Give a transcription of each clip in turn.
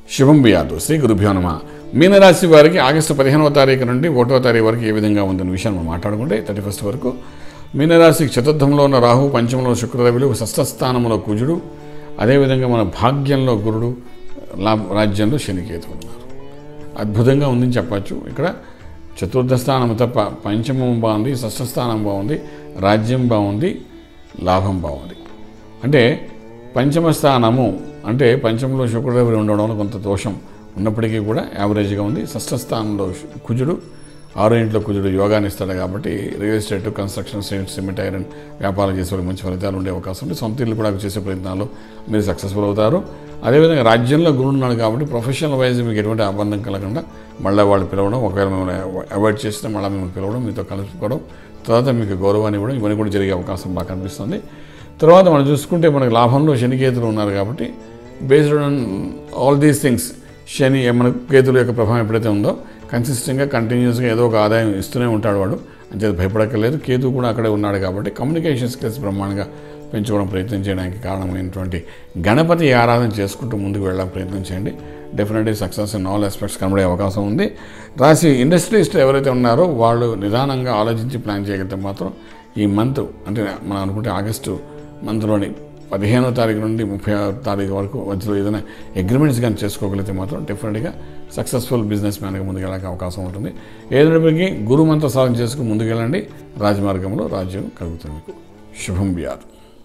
శుభం బియాదు శ్రీ గురుభ్యో నమ మీనరాశి వారికి ఆగస్టు పదిహేనవ తారీఖు నుండి ఒకటో తారీఖు వరకు ఏ విధంగా ఉందన్న విషయం మనం మాట్లాడుకుంటే థర్టీ ఫస్ట్ వరకు మీనరాశికి చతుర్థంలో ఉన్న రాహు పంచమంలో శుక్రరవిలు షష్ఠ స్థానంలో కుజుడు అదేవిధంగా మన భాగ్యంలో గురుడు లా- రాజ్యంలో శనికేతు ఉన్నారు అద్భుతంగా ఉందని చెప్పచ్చు ఇక్కడ చతుర్థ స్థానం తప్ప పంచమం బాగుంది షష్ఠ స్థానం బాగుంది రాజ్యం బాగుంది లాభం బాగుంది అంటే పంచమ స్థానము అంటే పంచమంలో శుక్రదేవుడు ఉండడం వల్ల కొంత దోషం ఉన్నప్పటికీ కూడా యావరేజ్గా ఉంది షష్ఠ స్థానంలో శు- కుజుడు ఆరో ఇంట్లో కుజుడు యోగాన్ని ఇస్తాడు కాబట్టి real estate construction cement cement iron వ్యాపారం చేసే వాళ్ళకి మంచి ఫలితాలు ఉండే అవకాశం ఉంది సొంత ఇల్లు కూడా చేసే ప్రయత్నాలు మీరు సక్సెస్ఫుల్ అవుతారు అదేవిధంగా రాజ్యంలో గురుడు ఉన్నాడు కాబట్టి ప్రొఫెషనల్ వైజ్ మీకు ఎటువంటి అబంధం కలగకుండా మళ్ళీ వాళ్ళు పిలవడం ఒకవేళ మిమ్మల్ని అవాయిడ్ చేస్తే మళ్ళీ మిమ్మల్ని పిలవడం మీతో కలుపుకోవడం తర్వాత మీకు గౌరవాన్ని ఇవ్వడం ఇవన్నీ కూడా జరిగే అవకాశం బాగా కనిపిస్తుంది తర్వాత మనం చూసుకుంటే మనకి లాభంలో శనికేతులు ఉన్నారు కాబట్టి based on all these things శని మన కేతుల యొక్క ప్రభావం ఎప్పుడైతే ఉందో కన్సిస్టెంట్గా కంటిన్యూస్గా ఏదో ఒక ఆదాయం ఇస్తూనే ఉంటాడు వాడు అంతే భయపడక్కర్లేదు కేతు కూడా అక్కడే ఉన్నాడు కాబట్టి కమ్యూనికేషన్ స్కిల్స్ బ్రహ్మాండంగా పెంచుకోవడం ప్రయత్నం చేయడానికి కారణమైనటువంటి గణపతి ఆరాధన చేసుకుంటూ ముందుకు వెళ్ళడానికి ప్రయత్నం చేయండి definitely success in all aspects కనబడే అవకాశం ఉంది రాసి ఇండస్ట్రియలిస్ట్ ఎవరైతే ఉన్నారో వాళ్ళు నిదానంగా ఆలోచించి ప్లాన్ చేయగలిగితే మాత్రం ఈ మంత్ అంటే మనం అనుకుంటే ఆగస్టు మంత్లోని పదిహేనో తారీఖు నుండి ముప్పై ఆరో తారీఖు వరకు మధ్యలో ఏదైనా అగ్రిమెంట్స్ కానీ చేసుకోగలిగితే మాత్రం డెఫినెట్గా సక్సెస్ఫుల్ బిజినెస్ మ్యాన్గా ముందుకెళ్ళడానికి అవకాశం ఉంటుంది ఏదైనప్పటికీ గురు మంత్ర సాధన చేసుకుని ముందుకెళ్ళండి రాజమార్గంలో రాజ్యం కలుగుతుంది మీకు శుభం బియార్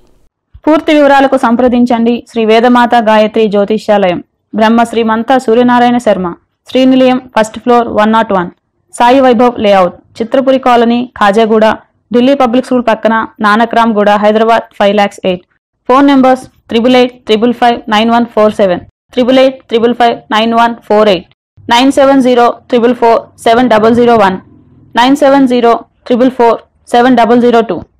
పూర్తి వివరాలకు సంప్రదించండి Shri Vedamata Gayatri Jyotishyalayam Brahma Srimantha Suryanarayana Sharma Srinilayam first floor one nought one Sai Vaibhav layout Chitrapuri colony Khajaguda Delhi public school పక్కన Nanakramguda Hyderabad five lakhs eight phone numbers triple eight triple five nine one four seven triple eight triple five nine one four eight nine seven zero triple four seven double zero one nine seven zero triple four seven double zero two